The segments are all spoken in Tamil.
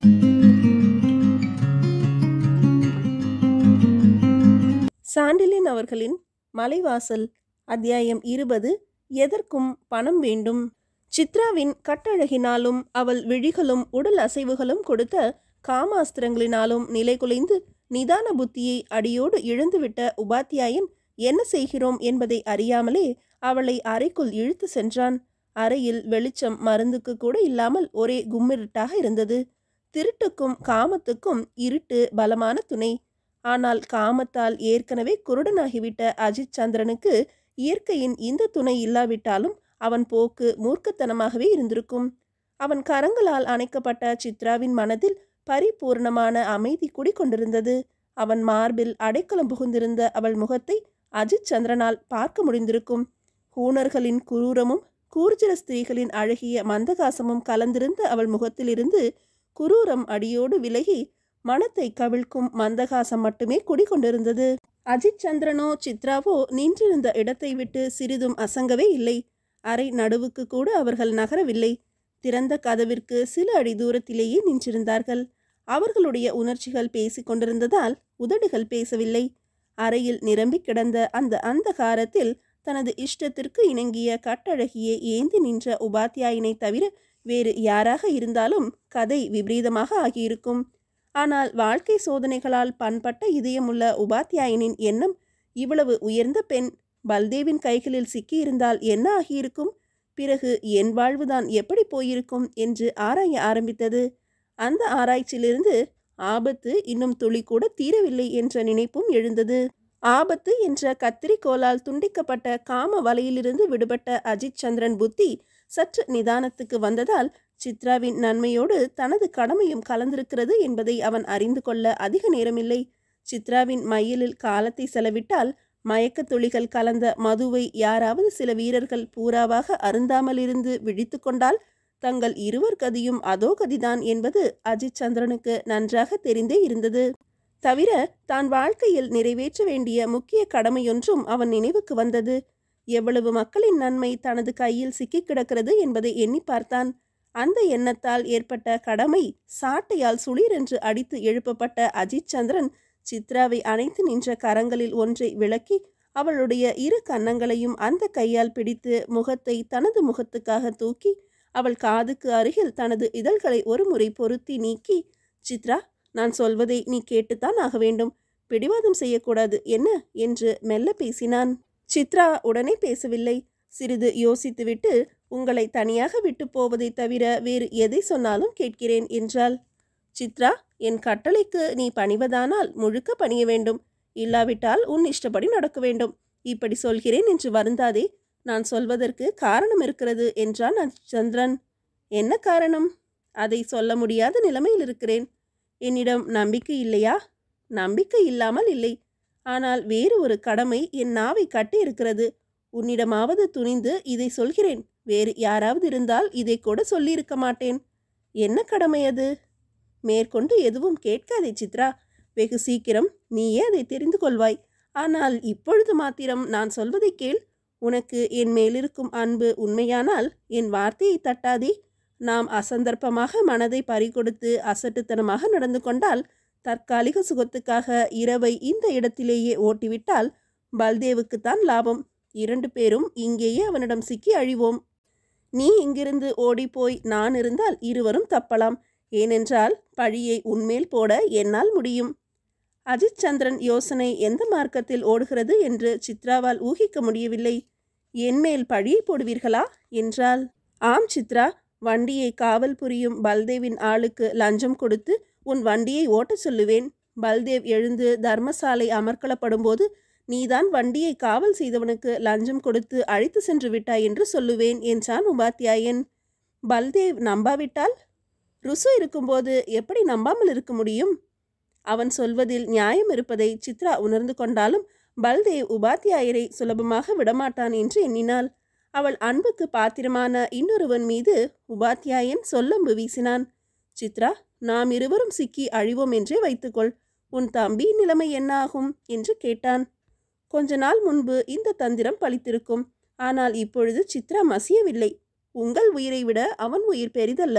சாண்டிலியன் அவர்களின் மலைவாசல் அத்தியாயம் இருபது எதற்கும் பணம் வேண்டும் சித்ராவின் கட்டழகினாலும் அவள் விழிகளும் உடல் அசைவுகளும் கொடுத்த காமாஸ்திரங்களினாலும் நிலைகுலைந்து நிதான புத்தியை அடியோடு இழந்துவிட்ட உபாத்தியாயன் என்ன செய்கிறோம் என்பதை அறியாமலே அவளை அறைக்குள் இழுத்து சென்றான் அறையில் வெளிச்சம் மருந்துக்கு கூட இல்லாமல் ஒரே கும்மிருட்டாக இருந்தது திருட்டுக்கும் காமத்துக்கும் இருட்டு பலமான துணை ஆனால் காமத்தால் ஏற்கனவே குருடனாகிவிட்ட அஜித் சந்திரனுக்கு இயற்கையின் இந்த துணை இல்லாவிட்டாலும் அவன் போக்கு மூர்க்கத்தனமாகவே இருந்திருக்கும் அவன் கரங்களால் அணைக்கப்பட்ட சித்ராவின் மனதில் பரிபூர்ணமான அமைதி குடிகொண்டிருந்தது அவன் மார்பில் அடைக்கலம் புகுந்திருந்த அவள் முகத்தை அஜித் சந்திரனால் பார்க்க முடிந்திருக்கும் ஹூணர்களின் குரூரமும் கூர்ஜர ஸ்திரீகளின் அழகிய மந்தகாசமும் கலந்திருந்த அவள் முகத்திலிருந்து குரூரம் அடியோடு விலகி மனத்தை கவிழ்க்கும் மந்தகாசம் மட்டுமே குடிகொண்டிருந்தது அஜித் சந்திரனோ சித்ராவோ நின்றிருந்த இடத்தை விட்டு சிறிதும் அசங்கவே இல்லை அறை நடுவுக்கு கூட அவர்கள் நகரவில்லை திறந்த கதவிற்கு சில அடி தூரத்திலேயே நின்றிருந்தார்கள் அவர்களுடைய உணர்ச்சிகள் பேசிக் கொண்டிருந்ததால் உதடுகள் பேசவில்லை அறையில் நிரம்பி கிடந்த அந்த அந்தகாரத்தில் தனது இஷ்டத்திற்கு இணங்கிய கட்டழகியை ஏந்தி நின்ற உபாத்தியாயினை தவிர வேறு யாராக இருந்தாலும் கதை விபரீதமாக ஆகியிருக்கும் ஆனால் வாழ்க்கை சோதனைகளால் பண்பட்ட இதயமுள்ள உபாத்தியாயனின் எண்ணம் இவ்வளவு உயர்ந்த பெண் பல்தேவின் கைகளில் சிக்கியிருந்தால் என்ன ஆகியிருக்கும் பிறகு என் வாழ்வுதான் எப்படி போயிருக்கும் என்று ஆராய ஆரம்பித்தது அந்த ஆராய்ச்சியிலிருந்து ஆபத்து இன்னும் துளி கூட தீரவில்லை என்ற நினைப்பும் எழுந்தது ஆபத்து என்ற கத்திரிக்கோலால் துண்டிக்கப்பட்ட காம வலையிலிருந்து விடுபட்ட அஜித் சந்திரன் புத்தி சற்று நிதானத்துக்கு வந்ததால் சித்ராவின் நன்மையோடு தனது கடமையும் கலந்திருக்கிறது என்பதை அவன் அறிந்து கொள்ள அதிக நேரமில்லை சித்ராவின் மையலில் காலத்தை செலவிட்டால் மயக்கத் துளிகள் கலந்த மதுவை யாராவது சில வீரர்கள் பூராவாக அருந்தாமலிருந்து விழித்து கொண்டால் தங்கள் இருவர் கதியும் அதோ கதிதான் என்பது அஜித் சந்திரனுக்கு நன்றாக தெரிந்தே இருந்தது தவிர தான் வாழ்க்கையில் நிறைவேற்ற வேண்டிய முக்கிய கடமையொன்றும் அவன் நினைவுக்கு வந்தது எவ்வளவு மக்களின் நன்மை தனது கையில் சிக்கிக் கிடக்கிறது என்பதை எண்ணி பார்த்தான் அந்த எண்ணத்தால் ஏற்பட்ட கடமை சாட்டையால் சுளீரென்று அடித்து எழுப்பப்பட்ட அஜித் சந்திரன் சித்ராவை அணைத்து நின்ற கரங்களில் ஒன்றை விளக்கி அவளுடைய இரு கன்னங்களையும் அந்த கையால் பிடித்து முகத்தை தனது முகத்துக்காக தூக்கி அவள் காதுக்கு அருகில் தனது இதழ்களை ஒரு முறை பொருத்தி நீக்கி சித்ரா நான் சொல்வதை நீ கேட்டுத்தான் ஆக வேண்டும் பிடிவாதம் செய்யக்கூடாது என்ன என்று மெல்ல பேசினான் சித்ரா உடனே பேசவில்லை சிறிது யோசித்துவிட்டு உங்களை தனியாக விட்டு போவதை தவிர வேறு எதை சொன்னாலும் கேட்கிறேன் என்றாள் சித்ரா என் கட்டளைக்கு நீ பணிவதானால் முழுக்க பணிய வேண்டும் இல்லாவிட்டால் உன் இஷ்டப்படி நடக்க வேண்டும் இப்படி சொல்கிறேன் என்று வருந்தாதே நான் சொல்வதற்கு காரணம் இருக்கிறது என்றான் சந்திரன் என்ன காரணம் அதை சொல்ல முடியாத நிலைமையில் இருக்கிறேன் என்னிடம் நம்பிக்கை இல்லையா நம்பிக்கை இல்லாமல் இல்லை ஆனால் வேறு ஒரு கடமை என் நாவை கட்டி இருக்கிறது உன்னிடமாவது துணிந்து இதை சொல்கிறேன் வேறு யாராவது இருந்தால் இதை கூட சொல்லியிருக்க மாட்டேன் என்ன கடமை அது மேற்கொண்டு எதுவும் கேட்காதே சித்ரா வெகு சீக்கிரம் நீயே அதை தெரிந்து கொள்வாய் ஆனால் இப்பொழுது மாத்திரம் நான் சொல்வதை கேள் உனக்கு என் மேலிருக்கும் அன்பு உண்மையானால் என் வார்த்தையை தட்டாதே நாம் அசந்தர்ப்பமாக மனதை பறிகொடுத்து அசட்டுத்தனமாக நடந்து கொண்டால் தற்காலிக சுகத்துக்காக இரவை இந்த இடத்திலேயே ஓட்டிவிட்டால் பல்தேவுக்குத்தான் லாபம் இரண்டு பேரும் இங்கேயே அவனிடம் சிக்கி அழிவோம் நீ இங்கிருந்து ஓடிப்போய் நான் இருந்தால் இருவரும் தப்பலாம் ஏனென்றால் பழியை உன்மேல் போட என்னால் முடியும் அஜித் சந்திரன் யோசனை எந்த மார்க்கத்தில் ஓடுகிறது என்று சித்ராவால் ஊகிக்க முடியவில்லை என்மேல் பழியை போடுவீர்களா என்றால் ஆம் சித்ரா வண்டியை காவல் புரியும் பல்தேவின் ஆளுக்கு லஞ்சம் கொடுத்து உன் வண்டியை ஓட்டச் சொல்லுவேன் பல்தேவ் எழுந்து தர்மசாலை அமர்க்களப்படும்போது நீதான் வண்டியை காவல் செய்தவனுக்கு லஞ்சம் கொடுத்து அழைத்து சென்று விட்டாய் என்று சொல்லுவேன் என்றான் உபாத்தியாயன் பல்தேவ் நம்பாவிட்டால் ருசு இருக்கும்போது எப்படி நம்பாமல் இருக்க முடியும் அவன் சொல்வதில் நியாயம் இருப்பதை சித்ரா உணர்ந்து கொண்டாலும் பல்தேவ் உபாத்தியாயரை சுலபமாக விடமாட்டான் என்று எண்ணினாள் அவள் அன்புக்கு பாத்திரமான இன்னொருவன் மீது உபாத்தியாயன் சொல்லம்பு வீசினான் சித்ரா நாம் இருவரும் சிக்கி அழிவோம் என்றே வைத்துக்கொள் உன் தம்பி நிலைமை என்ன ஆகும் என்று கேட்டான் கொஞ்ச நாள் முன்பு இந்த தந்திரம் பலித்திருக்கும் ஆனால் இப்பொழுது சித்ரா மசியவில்லை உங்கள் உயிரை விட அவன் உயிர் பெரிதல்ல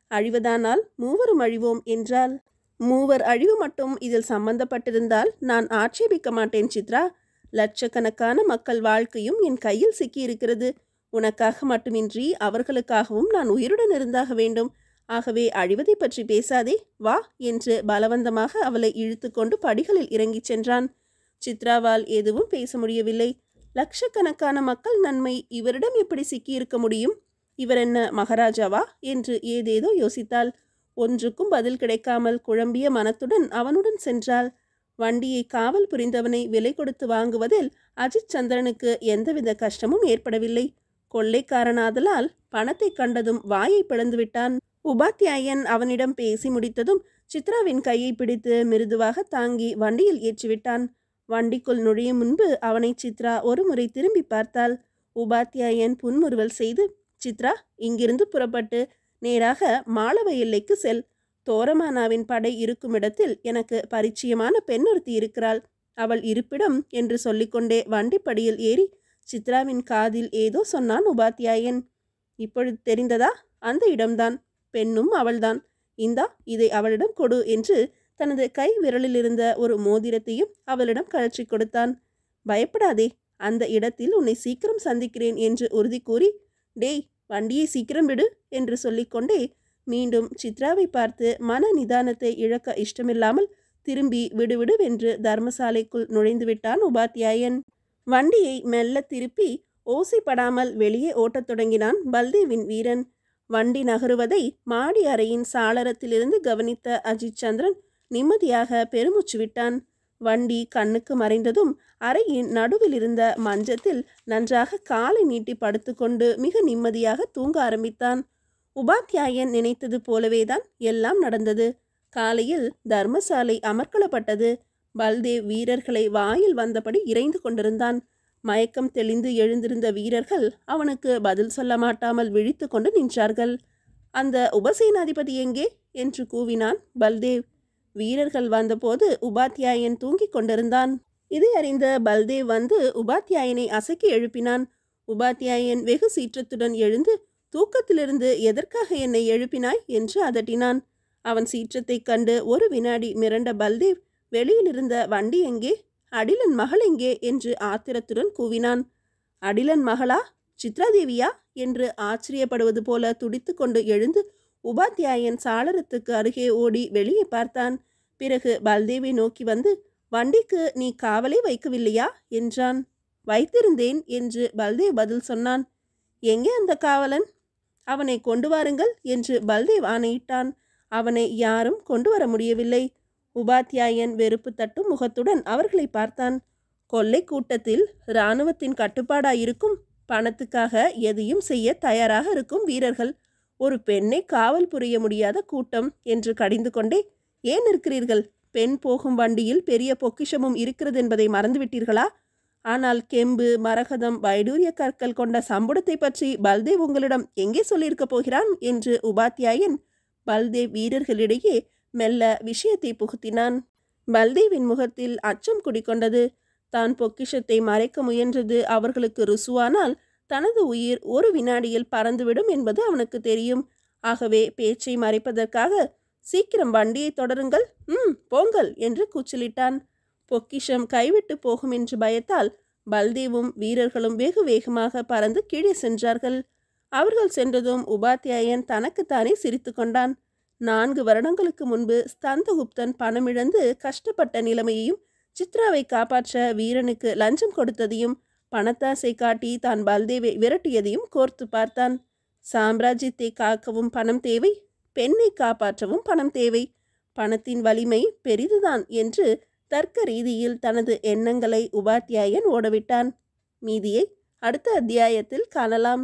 அழிவதானால் மூவரும் அழிவோம் என்றாள் மூவர் அழிவு மட்டும் இதில் சம்பந்தப்பட்டிருந்தால் நான் ஆட்சேபிக்க மாட்டேன் சித்ரா லட்சக்கணக்கான மக்கள் வாழ்க்கையும் என் கையில் சிக்கியிருக்கிறது உனக்காக மட்டுமின்றி அவர்களுக்காகவும் நான் உயிருடன் இருந்தாக வேண்டும் ஆகவே அழிவதை பற்றி பேசாதே வா என்று பலவந்தமாக அவளை இழுத்துக்கொண்டு படிகளில் இறங்கிச் சென்றான் சித்ராவால் எதுவும் பேச முடியவில்லை லட்சக்கணக்கான மக்கள் நன்மை இவரிடம் எப்படி சிக்கியிருக்க முடியும் இவர் என்ன மகாராஜாவா என்று ஏதேதோ யோசித்தாள் ஒன்றுக்கும் பதில் கிடைக்காமல் குழம்பிய மனத்துடன் அவனுடன் சென்றாள் வண்டியை காவல் புரிந்தவனை விலை கொடுத்து வாங்குவதில் அஜித் சந்திரனுக்கு எந்தவித கஷ்டமும் ஏற்படவில்லை கொள்ளைக்காரனாதலால் பணத்தை கண்டதும் வாயை பிளந்து விட்டான் உபாத்தியாயன் அவனிடம் பேசி முடித்ததும் சித்ராவின் கையை பிடித்து மிருதுவாக தாங்கி வண்டியில் ஏற்றிவிட்டான் வண்டிக்குள் நுழையும் முன்பு அவனை சித்ரா ஒருமுறை திரும்பி பார்த்தாள் உபாத்தியாயன் புன்முறுவல் செய்து சித்ரா இங்கிருந்து புறப்பட்டு நேராக மாளவ எல்லைக்கு செல் தோரமானாவின் படை இருக்கும் இடத்தில் எனக்கு பரிச்சயமான பெண் ஒருத்தி இருக்கிறாள் அவள் இருப்பிடம் என்று சொல்லிக்கொண்டே வண்டிப்படியில் ஏறி சித்ராவின் காதில் ஏதோ சொன்னான் உபாத்தியாயன் இப்பொழுது தெரிந்ததா அந்த இடம்தான் பெண்ணும் அவள்தான் இந்தா இதை அவளிடம் கொடு என்று தனது கை விரலில் இருந்த ஒரு மோதிரத்தையும் அவளிடம் கழற்றி கொடுத்தான் பயப்படாதே அந்த இடத்தில் உன்னை சீக்கிரம் சந்திக்கிறேன் என்று உறுதி கூறி டேய் வண்டியை சீக்கிரம் விடு என்று சொல்லிக்கொண்டே மீண்டும் சித்ராவை பார்த்து மன நிதானத்தை இழக்க இஷ்டமில்லாமல் திரும்பி விடுவிடுவென்று தர்மசாலைக்குள் நுழைந்து விட்டான் உபாத்தியாயன் வண்டியை மெல்ல திருப்பி ஓசைப்படாமல் வெளியே ஓட்டத் தொடங்கினான் பல்தேவின் வீரன் வண்டி நகருவதை மாடி அறையின் சாளரத்திலிருந்து கவனித்த அஜித் சந்திரன் நிம்மதியாக பெருமூச்சு விட்டான் வண்டி கண்ணுக்கு மறைந்ததும் அறையின் நடுவில் இருந்த மஞ்சத்தில் நன்றாக காலை நீட்டி படுத்துக்கொண்டு மிக நிம்மதியாக தூங்க ஆரம்பித்தான் உபாத்தியாயன் நினைத்தது போலவேதான் எல்லாம் நடந்தது காலையில் தர்மசாலை அமர்க்களப்பட்டது பல்தேவ் வீரர்களை வாயில் வந்தபடி இறைந்து கொண்டிருந்தான் மயக்கம் தெளிந்து எழுந்திருந்த வீரர்கள் அவனுக்கு பதில் சொல்ல மாட்டாமல் விழித்து கொண்டு நின்றார்கள் அந்த உபசேனாதிபதி எங்கே என்று கூவினான் பல்தேவ் வீரர்கள் வந்தபோது உபாத்தியாயன் தூங்கிக் கொண்டிருந்தான் இதை அறிந்த பல்தேவ் வந்து உபாத்தியாயனை அசக்கி எழுப்பினான் உபாத்தியாயன் வெகு சீற்றத்துடன் எழுந்து தூக்கத்திலிருந்து எதற்காக என்னை எழுப்பினாய் என்று அதட்டினான் அவன் சீற்றத்தைக் கண்டு ஒரு வினாடி மிரண்ட பல்தேவ் வெளியில் இருந்த வண்டி எங்கே அடிலன் மகள் எங்கே என்று ஆத்திரத்துடன் கூவினான் அடிலன் மகளா சித்ராதேவியா என்று ஆச்சரியப்படுவது போல துடித்துக்கொண்டு எழுந்து உபாத்தியாயன் சாளரத்துக்கு அருகே ஓடி வெளியே பார்த்தான் பிறகு பல்தேவை நோக்கி வந்து வண்டிக்கு நீ காவலே வைக்கவில்லையா என்றான் வைத்திருந்தேன் என்று பல்தேவ் பதில் சொன்னான் எங்கே அந்த காவலன் அவனை கொண்டு வாருங்கள் என்று பல்தேவ் ஆணையிட்டான் அவனை யாரும் கொண்டு வர முடியவில்லை உபாத்தியாயன் வெறுப்பு தட்டும் முகத்துடன் அவர்களை பார்த்தான் கொள்ளை கூட்டத்தில் இராணுவத்தின் கட்டுப்பாடாயிருக்கும் பணத்துக்காக எதையும் செய்ய தயாராக இருக்கும் வீரர்கள் ஒரு பெண்ணை காவல் புரிய முடியாத கூட்டம் என்று கடிந்து கொண்டே ஏன் இருக்கிறீர்கள் பெண் போகும் வண்டியில் பெரிய பொக்கிஷமும் இருக்கிறது என்பதை மறந்துவிட்டீர்களா ஆனால் கெம்பு மரகதம் வைடூரிய கற்கள் கொண்ட சம்புடத்தை பற்றி பல்தேவ் உங்களிடம் எங்கே சொல்லியிருக்கப் போகிறான் என்று உபாத்தியாயன் பல்தேவ் வீரர்களிடையே மெல்ல விஷயத்தை புகுத்தினான் பல்தேவின் முகத்தில் அச்சம் குடிக்கொண்டது தான் பொக்கிஷத்தை மறைக்க முயன்றது அவர்களுக்கு ருசுவானால் தனது உயிர் ஒரு வினாடியில் பறந்துவிடும் என்பது அவனுக்கு தெரியும் ஆகவே பேச்சை மறைப்பதற்காக சீக்கிரம் வண்டியை தொடருங்கள் ம் போங்கள் என்று கூச்சலிட்டான் பொக்கிஷம் கைவிட்டு போகும் என்று பயத்தால் பல்தேவும் வீரர்களும் வெகு வேகமாக பறந்து கீழே சென்றார்கள் அவர்கள் சென்றதும் உபாத்தியாயன் தனக்குத்தானே சிரித்து கொண்டான் நான்கு வருடங்களுக்கு முன்பு ஸ்கந்தகுப்தன் பணமிழந்து கஷ்டப்பட்ட நிலைமையையும் சித்ராவை காப்பாற்ற வீரனுக்கு லஞ்சம் கொடுத்ததையும் பணத்தாசை காட்டி தான் பல்தேவை விரட்டியதையும் கோர்த்து பார்த்தான் சாம்ராஜ்யத்தை காக்கவும் பணம் தேவை பெண்ணை காப்பாற்றவும் பணம் தேவை பணத்தின் வலிமை பெரிதுதான் என்று தர்க்க ரீதியில் தனது எண்ணங்களை உபாத்தியாயன் ஓடவிட்டான் மீதியை அடுத்த அத்தியாயத்தில் காணலாம்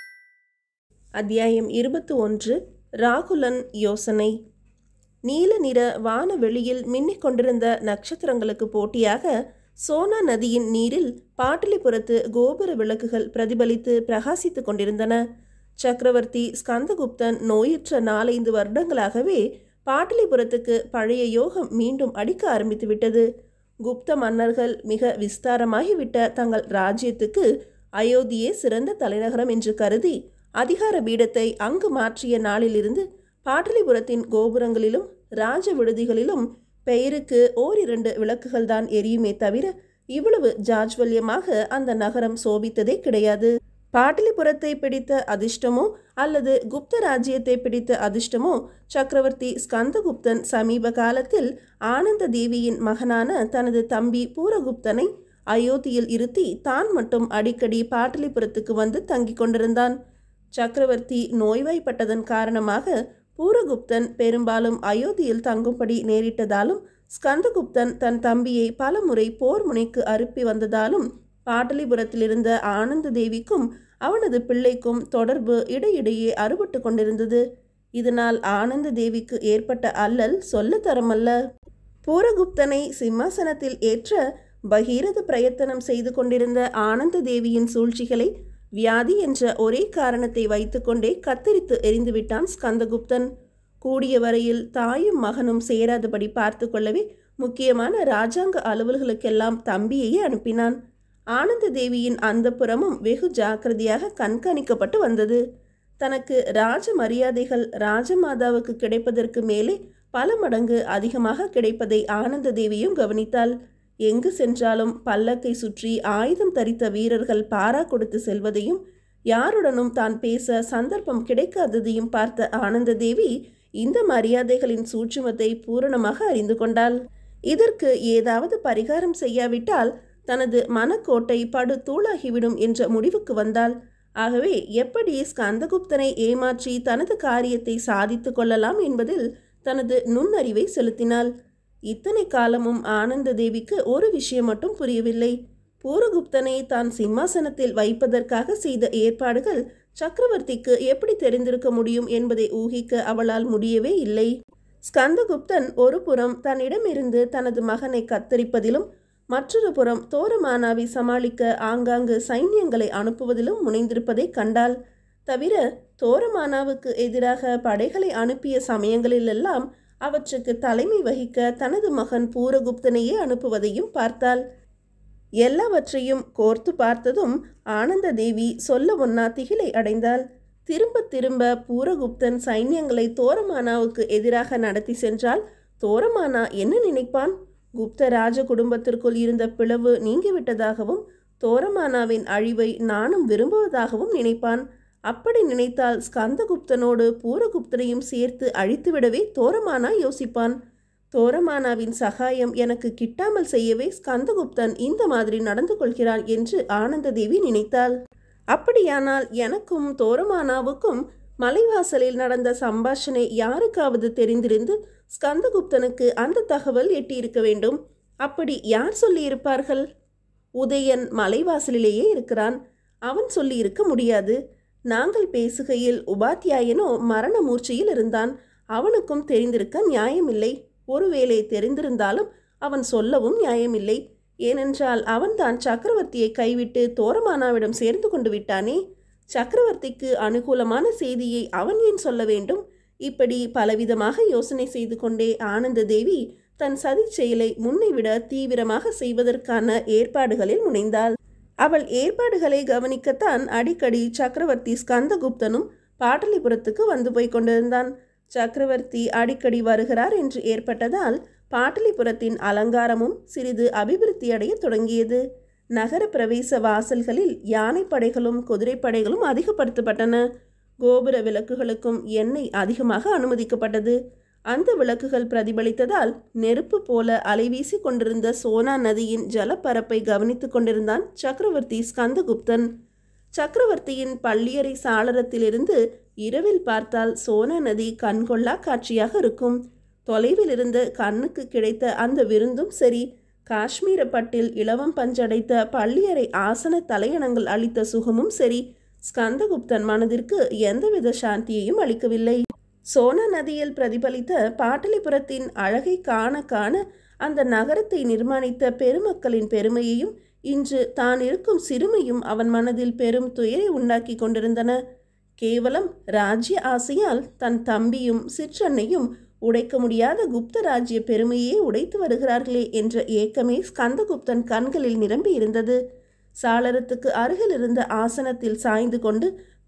அத்தியாயம் இருபத்தி ஒன்று ராகுலன் யோசனை நீல நிற வானவெளியில் மின்னிக் கொண்டிருந்த நட்சத்திரங்களுக்கு போட்டியாக சோனா நதியின் நீரில் பாட்டலிபுரத்து கோபுர விளக்குகள் பிரதிபலித்து பிரகாசித்துக் கொண்டிருந்தன சக்கரவர்த்தி ஸ்கந்தகுப்தன் நோயுற்ற நாலைந்து வருடங்களாகவே பாட்டலிபுரத்துக்கு பழைய யோகம் மீண்டும் அடிக்க ஆரம்பித்து விட்டது குப்த மன்னர்கள் மிக விஸ்தாரமாகிவிட்ட தங்கள் ராஜ்யத்துக்கு அயோத்தியே சிறந்த தலைநகரம் என்று கருதி அதிகார பீடத்தை அங்கு மாற்றிய நாளிலிருந்து பாட்டலிபுரத்தின் கோபுரங்களிலும் ராஜ விடுதிகளிலும் பெயருக்கு ஓரிரண்டு விளக்குகள்தான் எரியுமே தவிர இவ்வளவு ஜாஜ்வல்யமாக அந்த நகரம் சோபித்ததே கிடையாது பாட்டலிபுரத்தை பிடித்த அதிர்ஷ்டமோ அல்லது குப்த ராஜ்யத்தை பிடித்த அதிர்ஷ்டமோ சக்கரவர்த்தி ஸ்கந்தகுப்தன் சமீப காலத்தில் ஆனந்த தேவியின் மகனான தனது தம்பி பூரகுப்தனை அயோத்தியில் இருத்தி தான் மட்டும் அடிக்கடி பாட்டலிபுரத்துக்கு வந்து தங்கிக் கொண்டிருந்தான் சக்கரவர்த்தி நோய்வாய்ப்பட்டதன் காரணமாக பூரகுப்தன் பெரும்பாலும் அயோத்தியில் தங்கும்படி நேரிட்டதாலும் ஸ்கந்தகுப்தன் தன் தம்பியை பலமுறை போர் முனைக்கு அனுப்பி வந்ததாலும் பாட்டலிபுரத்திலிருந்த ஆனந்த தேவிக்கும் அவனது பிள்ளைக்கும் தொடர்பு இடையிடையே அறுபட்டு கொண்டிருந்தது இதனால் ஆனந்த தேவிக்கு ஏற்பட்ட அல்லல் சொல்ல தரமல்ல பூரகுப்தனை சிம்மாசனத்தில் ஏற்ற பகீரத பிரயத்தனம் செய்து கொண்டிருந்த ஆனந்த தேவியின் சூழ்ச்சிகளை வியாதி என்ற ஒரே காரணத்தை வைத்துக்கொண்டே கத்தரித்து எரிந்துவிட்டான் ஸ்கந்தகுப்தன் கூடிய வரையில் தாயும் மகனும் சேராதபடி பார்த்து கொள்ளவே முக்கியமான ராஜாங்க அலுவல்களுக்கெல்லாம் தம்பியையே அனுப்பினான் ஆனந்த தேவியின் அந்த புறமும் வெகு ஜாக்கிரதையாக கண்காணிக்கப்பட்டு வந்தது தனக்கு ராஜ மரியாதைகள் ராஜமாதாவுக்கு கிடைப்பதற்கு மேலே பல மடங்கு அதிகமாக கிடைப்பதை ஆனந்த தேவியும் கவனித்தாள் எங்கு சென்றாலும் பல்லக்கை சுற்றி ஆயுதம் தரித்த வீரர்கள் பாரா கொடுத்து செல்வதையும் யாருடனும் தான் பேச சந்தர்ப்பம் கிடைக்காததையும் பார்த்த ஆனந்த தேவி இந்த மரியாதைகளின் சூட்சுமத்தை பூரணமாக அறிந்து கொண்டாள் இதற்கு ஏதாவது பரிகாரம் செய்யாவிட்டால் தனது மனக்கோட்டை படு தூளாகிவிடும் என்ற முடிவுக்கு வந்தாள் ஆகவே எப்படி ஸ்கந்தகுப்தனை ஏமாற்றி தனது காரியத்தை சாதித்து கொள்ளலாம் என்பதில் தனது நுண்ணறிவை செலுத்தினாள் இத்தனை காலமும் ஆனந்த தேவிக்கு ஒரு விஷயம் மட்டும் புரியவில்லை பூரகுப்தனை தான் சிம்மாசனத்தில் வைப்பதற்காக செய்த ஏற்பாடுகள் சக்கரவர்த்திக்கு எப்படி தெரிந்திருக்க முடியும் என்பதை ஊகிக்க அவளால் முடியவே இல்லை ஸ்கந்தகுப்தன் ஒரு புறம் தன்னிடமிருந்து தனது மகனை கத்தரிப்பதிலும் மற்றொரு புறம் தோரமானாவை சமாளிக்க ஆங்காங்கு சைன்யங்களை அனுப்புவதிலும் முனைந்திருப்பதை கண்டாள் தவிர தோரமானாவுக்கு எதிராக படைகளை அனுப்பிய சமயங்களிலெல்லாம் அவற்றுக்கு தலைமை வகிக்க தனது மகன் பூரகுப்தனையே அனுப்புவதையும் பார்த்தாள் எல்லாவற்றையும் கோர்த்து பார்த்ததும் ஆனந்த தேவி சொல்ல ஒன்னா திகிலை அடைந்தாள் திரும்ப திரும்ப பூரகுப்தன் சைன்யங்களை தோரமானாவுக்கு எதிராக நடத்தி சென்றால் தோரமானா என்ன நினைப்பான் குப்த ராஜ குடும்பத்திற்குள் இருந்த பிளவு நீங்கிவிட்டதாகவும் தோரமானாவின் அழிவை நானும் விரும்புவதாகவும் நினைப்பான் அப்படி நினைத்தால் ஸ்கந்தகுப்தனோடு பூரகுப்தனையும் சேர்த்து அழித்துவிடவே தோரமானா யோசிப்பான் தோரமானாவின் சகாயம் எனக்கு கிட்டாமல் செய்யவே ஸ்கந்தகுப்தன் இந்த மாதிரி நடந்து கொள்கிறான் என்று ஆனந்ததேவி நினைத்தாள் அப்படியானால் எனக்கும் தோரமானாவுக்கும் மலைவாசலில் நடந்த சம்பாஷணை யாருக்காவது தெரிந்திருந்து ஸ்கந்தகுப்தனுக்கு அந்த தகவல் எட்டியிருக்க வேண்டும் அப்படி யார் சொல்லியிருப்பார்கள் உதயன் மலைவாசலிலேயே இருக்கிறான் அவன் சொல்லியிருக்க முடியாது நாங்கள் பேசுகையில் உபாத்தியாயனோ மரண மூர்ச்சையில் இருந்தான் அவனுக்கும் தெரிந்திருக்க நியாயமில்லை ஒருவேளை தெரிந்திருந்தாலும் அவன் சொல்லவும் நியாயமில்லை ஏனென்றால் அவன்தான் சக்கரவர்த்தியை கைவிட்டு தோரமானாவிடம் சேர்ந்து கொண்டு விட்டானே சக்கரவர்த்திக்கு அனுகூலமான செய்தியை அவன் ஏன் சொல்ல வேண்டும் இப்படி பலவிதமாக யோசனை செய்து கொண்டே ஆனந்த தேவி தன் சதி செயலை முன்னை விட தீவிரமாக செய்வதற்கான ஏற்பாடுகளில் முனைந்தாள் அவள் ஏற்பாடுகளை கவனிக்கத்தான் அடிக்கடி சக்கரவர்த்தி ஸ்கந்தகுப்தனும் பாட்டலிபுரத்துக்கு வந்து போய் கொண்டிருந்தான் சக்கரவர்த்தி அடிக்கடி வருகிறார் என்று ஏற்பட்டதால் பாட்டலிபுரத்தின் அலங்காரமும் சிறிது அபிவிருத்தியடைய தொடங்கியது நகர பிரவேச வாசல்களில் யானைப்படைகளும் குதிரைப்படைகளும் அதிகப்படுத்தப்பட்டன கோபுர விளக்குகளுக்கும் எண்ணெய் அதிகமாக அனுமதிக்கப்பட்டது அந்த விளக்குகள் பிரதிபலித்ததால் நெருப்பு போல அலைவீசி கொண்டிருந்த சோனா நதியின் ஜலப்பரப்பை கவனித்துக் கொண்டிருந்தான் சக்கரவர்த்தி ஸ்கந்தகுப்தன் சக்கரவர்த்தியின் பள்ளியறை சாளரத்திலிருந்து இரவில் பார்த்தால் சோனா நதி கண்கொள்ளா காட்சியாக இருக்கும் தொலைவில் இருந்து கண்ணுக்கு கிடைத்த அந்த விருந்தும் சரி காஷ்மீர பட்டில் இளவம் பஞ்சடைத்த பள்ளியறை ஆசன தலையணங்கள் அளித்த சுகமும் சரி ஸ்கந்தகுப்தன் மனதிற்கு எந்தவித சாந்தியையும் அளிக்கவில்லை சோனா நதியில் பிரதிபலித்த பாட்டலிபுரத்தின் அழகை காண காண அந்த நகரத்தை நிர்மாணித்த பெருமக்களின் பெருமையையும் இன்று தான் இருக்கும் சிறுமையும் அவன் மனதில் பெரும் துயரை உண்டாக்கி கொண்டிருந்தன கேவலம் ராஜ்ய ஆசையால் தன் தம்பியும் சிற்றன்னையும் உடைக்க முடியாத குப்த ராஜ்ய பெருமையே உடைத்து வருகிறார்களே என்ற ஏக்கமே ஸ்கந்தகுப்தன் கண்களில் நிரம்பி இருந்தது சாளரத்துக்கு அருகில் இருந்த ஆசனத்தில் சாய்ந்து கொண்டு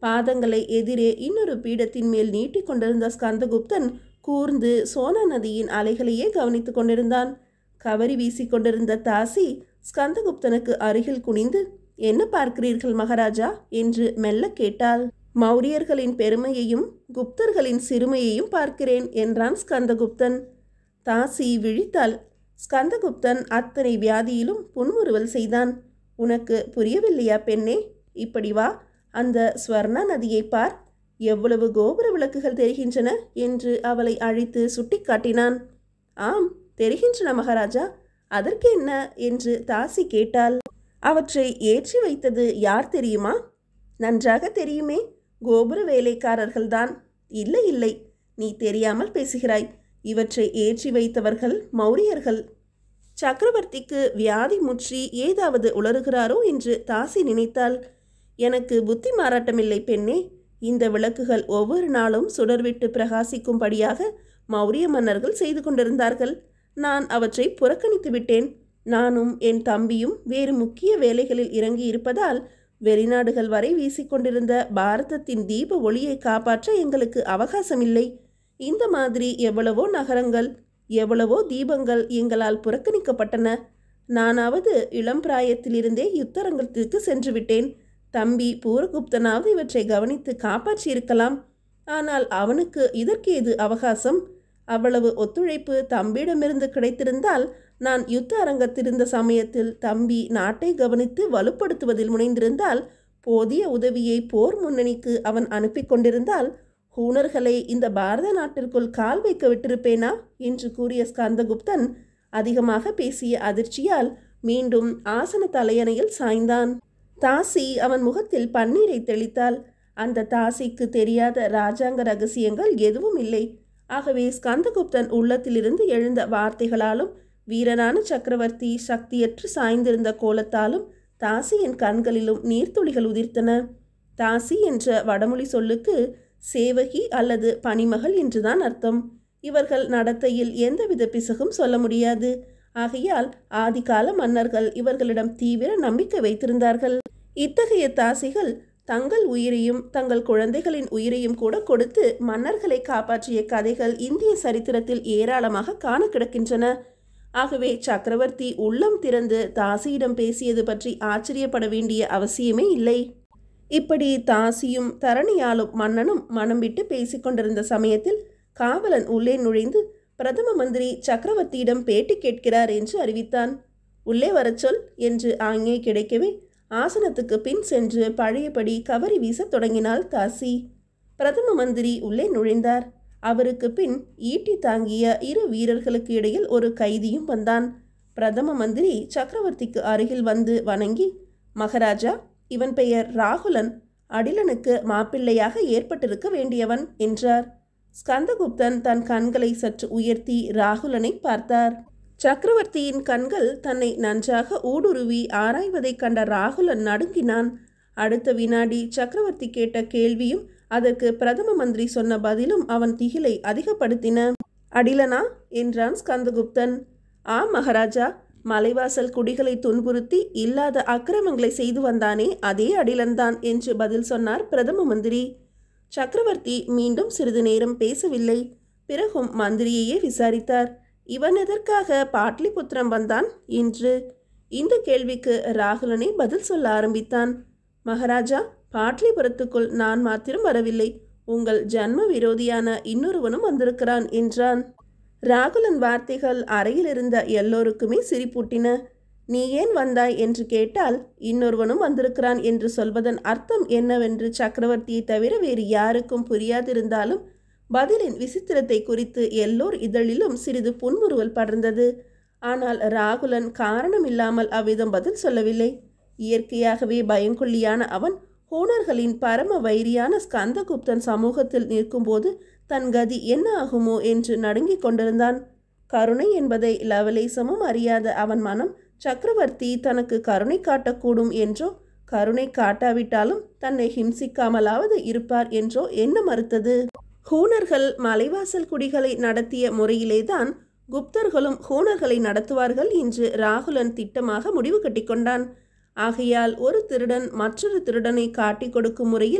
பாதங்களை எதிரே இன்னொரு பீடத்தின் மேல் நீட்டிக் கொண்டிருந்த ஸ்கந்தகுப்தன் கூர்ந்து சோனா நதியின் அலைகளையே கவனித்துக் கொண்டிருந்தான் கவரி வீசிக் கொண்டிருந்த தாசி ஸ்கந்தகுப்தனுக்கு அருகில் குனிந்து என்ன பார்க்கிறீர்கள் மகாராஜா என்று மெல்ல கேட்டாள் மௌரியர்களின் பெருமையையும் குப்தர்களின் சிறுமையையும் பார்க்கிறேன் என்றான் ஸ்கந்தகுப்தன் தாசி விழித்தாள் ஸ்கந்தகுப்தன் அத்தனை வியாதியிலும் புன்முறுவல் செய்தான் உனக்கு புரியவில்லையா பெண்ணே இப்படி வா அந்த ஸ்வர்ணா நதியை பார் எவ்வளவு கோபுர விளக்குகள் தெரிகின்றன என்று அவளை அழைத்து சுட்டிக்காட்டினான் ஆம் தெரிகின்றன மகாராஜா அதற்கு என்ன என்று தாசி கேட்டாள் அவற்றை ஏற்றி வைத்தது யார் தெரியுமா நன்றாக தெரியுமே கோபுர வேலைக்காரர்கள்தான் இல்லை இல்லை நீ தெரியாமல் பேசுகிறாய் இவற்றை ஏற்றி வைத்தவர்கள் மௌரியர்கள் சக்கரவர்த்திக்கு வியாதி முற்றி ஏதாவது உளறுகிறாரோ என்று தாசி நினைத்தாள் எனக்கு புத்தி மாறாட்டமில்லை பெண்ணே இந்த விளக்குகள் ஒவ்வொரு நாளும் சுடர்விட்டு பிரகாசிக்கும்படியாக மௌரிய மன்னர்கள் செய்து கொண்டிருந்தார்கள் நான் அவற்றை புறக்கணித்து விட்டேன் நானும் என் தம்பியும் வேறு முக்கிய வேலைகளில் இறங்கி இருப்பதால் வெளிநாடுகள் வரை வீசிக்கொண்டிருந்த பாரதத்தின் தீப ஒளியை காப்பாற்ற எங்களுக்கு அவகாசமில்லை இந்த மாதிரி எவ்வளவோ நகரங்கள் எவ்வளவோ தீபங்கள் எங்களால் புறக்கணிக்கப்பட்டன நானாவது இளம் பிராயத்திலிருந்தே யுத்தரங்கத்திற்கு சென்று விட்டேன் தம்பி பூரகுப்தனாவது இவற்றை கவனித்து காப்பாற்றியிருக்கலாம் ஆனால் அவனுக்கு இதற்கு எது அவகாசம் அவ்வளவு ஒத்துழைப்பு தம்பியிடமிருந்து கிடைத்திருந்தால் நான் யுத்த அரங்கத்திருந்த சமயத்தில் தம்பி நாட்டை கவனித்து வலுப்படுத்துவதில் முனைந்திருந்தால் போதிய உதவியை போர் முன்னணிக்கு அவன் அனுப்பி கொண்டிருந்தால் ஹூணர்களை இந்த பாரத நாட்டிற்குள் கால் வைக்க விட்டிருப்பேனா என்று கூறிய ஸ்கந்தகுப்தன் அதிகமாக பேசிய அதிர்ச்சியால் மீண்டும் ஆசன தலையணையில் சாய்ந்தான் தாசி அவன் முகத்தில் பன்னீரை தெளித்தாள் அந்த தாசிக்கு தெரியாத ராஜாங்க ரகசியங்கள் எதுவும் இல்லை ஆகவே ஸ்கந்தகுப்தன் உள்ளத்திலிருந்து எழுந்த வார்த்தைகளாலும் வீரனான சக்கரவர்த்தி சக்தியற்று சாய்ந்திருந்த கோலத்தாலும் தாசியின் கண்களிலும் நீர்த்துளிகள் உதிர்த்தன தாசி என்ற வடமொழி சொல்லுக்கு சேவகி அல்லது பணிமகள் என்றுதான் அர்த்தம் இவர்கள் நடத்தையில் எந்தவித பிசகும் சொல்ல முடியாது ஆகையால் ஆதிகால மன்னர்கள் இவர்களிடம் தீவிர நம்பிக்கை வைத்திருந்தார்கள் இத்தகைய தாசிகள் தங்கள் உயிரையும் தங்கள் குழந்தைகளின் உயிரையும் கூட கொடுத்து மன்னர்களை காப்பாற்றிய கதைகள் இந்திய சரித்திரத்தில் ஏராளமாக காண கிடக்கின்றன ஆகவே சக்கரவர்த்தி உள்ளம் திறந்து தாசியிடம் பேசியது பற்றி ஆச்சரியப்பட வேண்டிய அவசியமே இல்லை இப்படி தாசியும் தரணியாலும் மன்னனும் மனம் விட்டு பேசிக்கொண்டிருந்த சமயத்தில் காவலன் உள்ளே நுழைந்து பிரதம மந்திரி சக்கரவர்த்தியிடம் பேட்டி கேட்கிறார் என்று அறிவித்தான் உள்ளே வரச் சொல் என்று ஆங்கே கிடைக்கவே ஆசனத்துக்கு பின் சென்று பழையபடி கவரி வீசத் தொடங்கினாள் தாசி பிரதம மந்திரி உள்ளே நுழைந்தார் அவருக்கு பின் ஈட்டி தாங்கிய இரு வீரர்களுக்கு இடையில் ஒரு கைதியும் வந்தான் பிரதம மந்திரி சக்கரவர்த்திக்கு அருகில் வந்து வணங்கி மகாராஜா இவன் பெயர் ராகுலன் அடிலனுக்கு மாப்பிள்ளையாக ஏற்பட்டிருக்க வேண்டியவன் என்றார் ஸ்கந்தகுப்தன் தன் கண்களை சற்று உயர்த்தி ராகுலனை பார்த்தார் சக்கரவர்த்தியின் கண்கள் தன்னை நன்றாக ஊடுருவி ஆராய்வதைக் கண்ட ராகுலன் நடுங்கினான் அடுத்த வினாடி சக்கரவர்த்தி கேட்ட கேள்வியும் அதற்கு பிரதம மந்திரி சொன்ன பதிலும் அவன் திகிலை அதிகப்படுத்தின அடிலனா என்றான் ஸ்கந்தகுப்தன் ஆம் மகாராஜா மலைவாசல் குடிகளை துன்புறுத்தி இல்லாத அக்கிரமங்களை செய்து வந்தானே அதே அடிலன்தான் என்று பதில் சொன்னார் பிரதம மந்திரி சக்கரவர்த்தி மீண்டும் சிறிது நேரம் பேசவில்லை பிறகும் மந்திரியையே விசாரித்தார் இவன் எதற்காக பாட்லிபுத்திரம் வந்தான் என்று இந்த கேள்விக்கு ராகுலனே பதில் சொல்ல ஆரம்பித்தான் மகாராஜா பாட்லிபுரத்துக்குள் நான் மாத்திரம் வரவில்லை உங்கள் ஜன்ம விரோதியான இன்னொருவனும் வந்திருக்கிறான் என்றான் ராகுலன் வார்த்தைகள் அறையில் இருந்த எல்லோருக்குமே சிரிப்பூட்டின நீ ஏன் வந்தாய் என்று கேட்டால் இன்னொருவனும் வந்திருக்கிறான் என்று சொல்வதன் அர்த்தம் என்னவென்று சக்கரவர்த்தியை தவிர வேறு யாருக்கும் புரியாதிருந்தாலும் பதிலின் விசித்திரத்தை குறித்து எல்லோர் இதழிலும் சிறிது புன்முறுவல் படர்ந்தது ஆனால் ராகுலன் காரணமில்லாமல் அவ்விதம் பதில் சொல்லவில்லை இயற்கையாகவே பயங்கொள்ளியான அவன் ஹோனர்களின் பரம வைரியான ஸ்கந்தகுப்தன் சமூகத்தில் நிற்கும்போது தன் கதி என்ன ஆகுமோ என்று நடுங்கிக் கொண்டிருந்தான் கருணை என்பதை லவலேசமும் அறியாத அவன் மனம் சக்கரவர்த்தி தனக்கு கருணை காட்டக்கூடும் என்றோ கருணை காட்டாவிட்டாலும் தன்னை ஹிம்சிக்காமலாவது இருப்பார் என்றோ என்ன மறுத்தது ஹூணர்கள் மலைவாசல் குடிகளை நடத்திய முறையிலேதான் குப்தர்களும் ஹூணர்களை நடத்துவார்கள் என்று ராகுலன் திட்டமாக முடிவு கட்டிக்கொண்டான் ஆகையால் ஒரு திருடன் மற்றொரு திருடனை காட்டிக் கொடுக்கும் முறையில்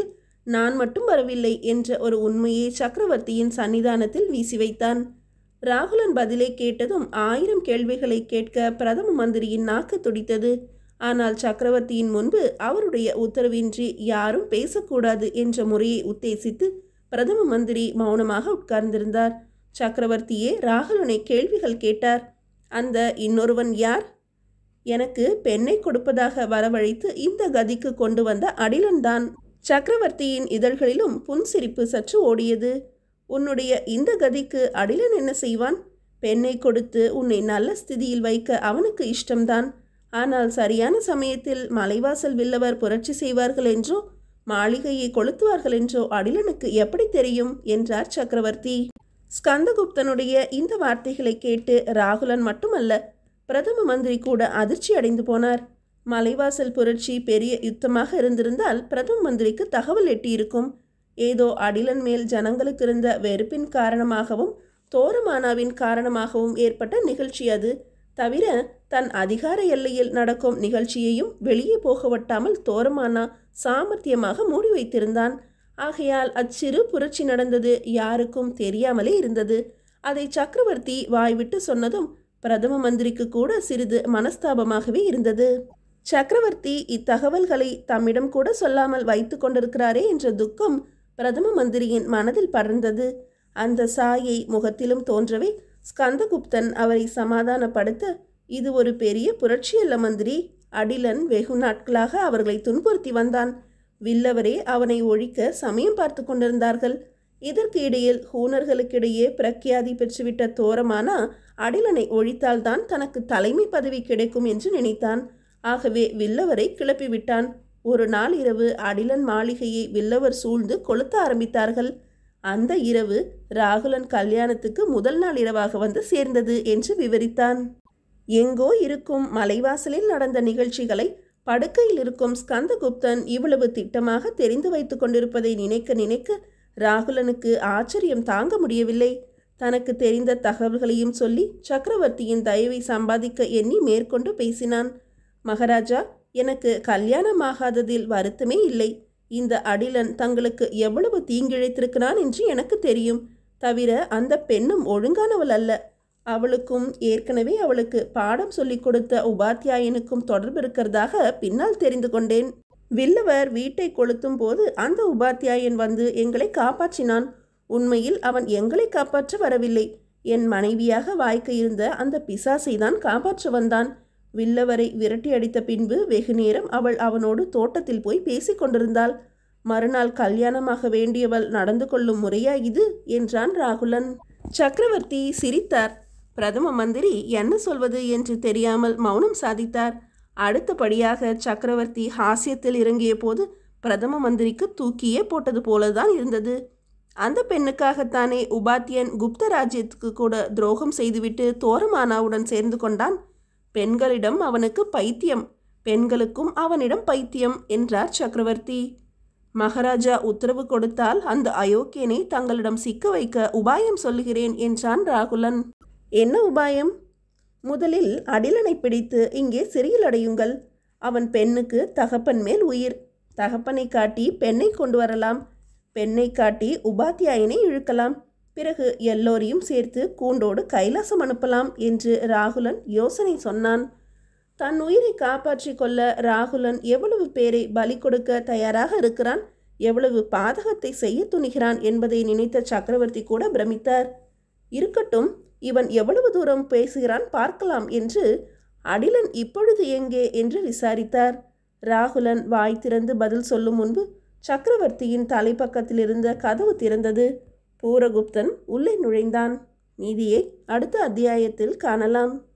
நான் மட்டும் வரவில்லை என்ற ஒரு உண்மையை சக்கரவர்த்தியின் சன்னிதானத்தில் வீசி வைத்தான் ராகுலன் பதிலை கேட்டதும் ஆயிரம் கேள்விகளை கேட்க பிரதம மந்திரியின் நாக்கு துடித்தது ஆனால் சக்கரவர்த்தியின் முன்பு அவருடைய உத்தரவின்றி யாரும் பேசக்கூடாது என்ற முறையை உத்தேசித்து பிரதம மந்திரி மௌனமாக உட்கார்ந்திருந்தார் சக்கரவர்த்தியே ராகுலனை கேள்விகள் கேட்டார் அந்த இன்னொருவன் யார் எனக்கு பெண்ணை கொடுப்பதாக வரவழைத்து இந்த கதிக்கு கொண்டு வந்த அடிலன்தான் சக்கரவர்த்தியின் இதழ்களிலும் புன்சிரிப்பு சற்று ஓடியது உன்னுடைய இந்த கதிக்கு அடிலன் என்ன செய்வான் பெண்ணை கொடுத்து உன்னை நல்ல ஸ்திதியில் வைக்க அவனுக்கு இஷ்டம்தான் ஆனால் சரியான சமயத்தில் மலைவாசல் வில்லவர் புரட்சி செய்வார்கள் என்றோ மாளிகையை கொளுத்துவார்கள் என்றோ அடிலனுக்கு எப்படி தெரியும் என்றார் சக்கரவர்த்தி ஸ்கந்தகுப்தனுடைய இந்த வார்த்தைகளை கேட்டு ராகுலன் மட்டுமல்ல பிரதம மந்திரி கூட அதிர்ச்சி அடைந்து போனார் மலைவாசல் புரட்சி பெரிய யுத்தமாக இருந்திருந்தால் பிரதம மந்திரிக்கு தகவல் எட்டியிருக்கும் ஏதோ அடிலன் மேல் ஜனங்களுக்கு இருந்த வெறுப்பின் காரணமாகவும் தோரமானாவின் காரணமாகவும் ஏற்பட்ட நிகழ்ச்சி அது தவிர தன் அதிகார எல்லையில் நடக்கும் நிகழ்ச்சியையும் வெளியே போக வட்டாமல் தோரமானா சாமர்த்தியமாக மூடி வைத்திருந்தான் ஆகையால் அச்சிறு புரட்சி நடந்தது யாருக்கும் தெரியாமலே இருந்தது அதை சக்கரவர்த்தி வாய்விட்டு சொன்னதும் பிரதம மந்திரிக்கு கூட சிறிது மனஸ்தாபமாகவே இருந்தது சக்கரவர்த்தி இத்தகவல்களை தம்மிடம் கூட சொல்லாமல் வைத்து கொண்டிருக்கிறாரே என்ற துக்கம் பிரதம மந்திரியின் மனதில் படர்ந்தது அந்த சாயை முகத்திலும் தோன்றவே ஸ்கந்தகுப்தன் அவரை சமாதானப்படுத்த இது ஒரு பெரிய புரட்சி அல்ல மந்திரி அடிலன் வெகு நாட்களாக அவர்களை துன்புறுத்தி வந்தான் வில்லவரே அவனை ஒழிக்க சமயம் பார்த்து கொண்டிருந்தார்கள் இதற்கு இடையில் ஹூனர்களுக்கிடையே பிரக்யாதி பெற்றுவிட்ட தோரமானா அடிலனை ஒழித்தால்தான் தனக்கு தலைமை பதவி கிடைக்கும் என்று நினைத்தான் ஆகவே வில்லவரை கிளப்பிவிட்டான் ஒரு நாள் இரவு அடிலன் மாளிகையை வில்லவர் சூழ்ந்து கொளுத்த ஆரம்பித்தார்கள் அந்த இரவு ராகுலன் கல்யாணத்துக்கு முதல் நாள் இரவாக வந்து சேர்ந்தது என்று விவரித்தான் எங்கோ இருக்கும் மலைவாசலில் நடந்த நிகழ்ச்சிகளை படுக்கையில் இருக்கும் ஸ்கந்தகுப்தன் இவ்வளவு திட்டமாக தெரிந்து வைத்து கொண்டிருப்பதை நினைக்க நினைக்க ராகுலனுக்கு ஆச்சரியம் தாங்க முடியவில்லை தனக்கு தெரிந்த தகவல்களையும் சொல்லி சக்கரவர்த்தியின் தயவை சம்பாதிக்க எண்ணி மேற்கொண்டு பேசினான் மகாராஜா எனக்கு கல்யாணமாகாததில் வருத்தமே இல்லை இந்த அடிலன் தங்களுக்கு எவ்வளவு தீங்கிழைத்திருக்கிறான் என்று எனக்கு தெரியும் தவிர அந்த பெண்ணும் ஒழுங்கானவள் அல்ல அவளுக்கும் ஏற்கனவே அவளுக்கு பாடம் சொல்லிக் கொடுத்த உபாத்தியாயனுக்கும் தொடர்பு இருக்கிறதாக பின்னால் தெரிந்து கொண்டேன் வில்லவர் வீட்டை கொளுத்தும் போது அந்த உபாத்தியாயன் வந்து எங்களை காப்பாற்றினான் உண்மையில் அவன் எங்களை காப்பாற்ற வரவில்லை என் மனைவியாக வாய்க்க இருந்த அந்த பிசாசை தான் காப்பாற்ற வந்தான் வில்லவரை விரட்டி அடித்த பின்பு வெகு நேரம் அவள் அவனோடு தோட்டத்தில் போய் பேசிக் கொண்டிருந்தாள் மறுநாள் கல்யாணமாக வேண்டியவள் நடந்து கொள்ளும் முறையா இது என்றான் ராகுலன் சக்கரவர்த்தி சிரித்தார் பிரதம மந்திரி என்ன சொல்வது என்று தெரியாமல் மௌனம் சாதித்தார் அடுத்தபடியாக சக்கரவர்த்தி ஹாஸ்யத்தில் இறங்கிய போது பிரதம மந்திரிக்கு தூக்கியே போட்டது போலதான் இருந்தது அந்த பெண்ணுக்காகத்தானே உபாத்தியன் குப்த ராஜ்யத்துக்கு கூட துரோகம் செய்துவிட்டு தோரமானாவுடன் சேர்ந்து கொண்டான் பெண்களிடம் அவனுக்கு பைத்தியம் பெண்களுக்கும் அவனிடம் பைத்தியம் என்றார் சக்கரவர்த்தி மகாராஜா உத்தரவு கொடுத்தால் அந்த அயோக்கியனை தங்களிடம் சிக்க வைக்க உபாயம் சொல்லுகிறேன் என்றான் ராகுலன் என்ன உபாயம் முதலில் அடிலனை பிடித்து இங்கே சிறையில் அடையுங்கள் அவன் பெண்ணுக்கு தகப்பன் மேல் உயிர் தகப்பனை காட்டி பெண்ணை கொண்டு வரலாம் பெண்ணை காட்டி உபாத்தியாயனை இழுக்கலாம் பிறகு எல்லோரையும் சேர்த்து கூண்டோடு கைலாசம் அனுப்பலாம் என்று ராகுலன் யோசனை சொன்னான் தன் உயிரை காப்பாற்றிக் கொள்ள ராகுலன் எவ்வளவு பேரை பலி கொடுக்க தயாராக இருக்கிறான் எவ்வளவு பாதகத்தை செய்ய துணிகிறான் என்பதை நினைத்த சக்கரவர்த்தி கூட பிரமித்தார் இருக்கட்டும் இவன் எவ்வளவு தூரம் பேசுகிறான் பார்க்கலாம் என்று அடிலன் இப்பொழுது எங்கே என்று விசாரித்தார் ராகுலன் வாய் திறந்து பதில் சொல்லும் முன்பு சக்கரவர்த்தியின் தலைப்பக்கத்தில் இருந்த கதவு திறந்தது பூரகுப்தன் உள்ளே நுழைந்தான் நீதியை அடுத்த அத்தியாயத்தில் காணலாம்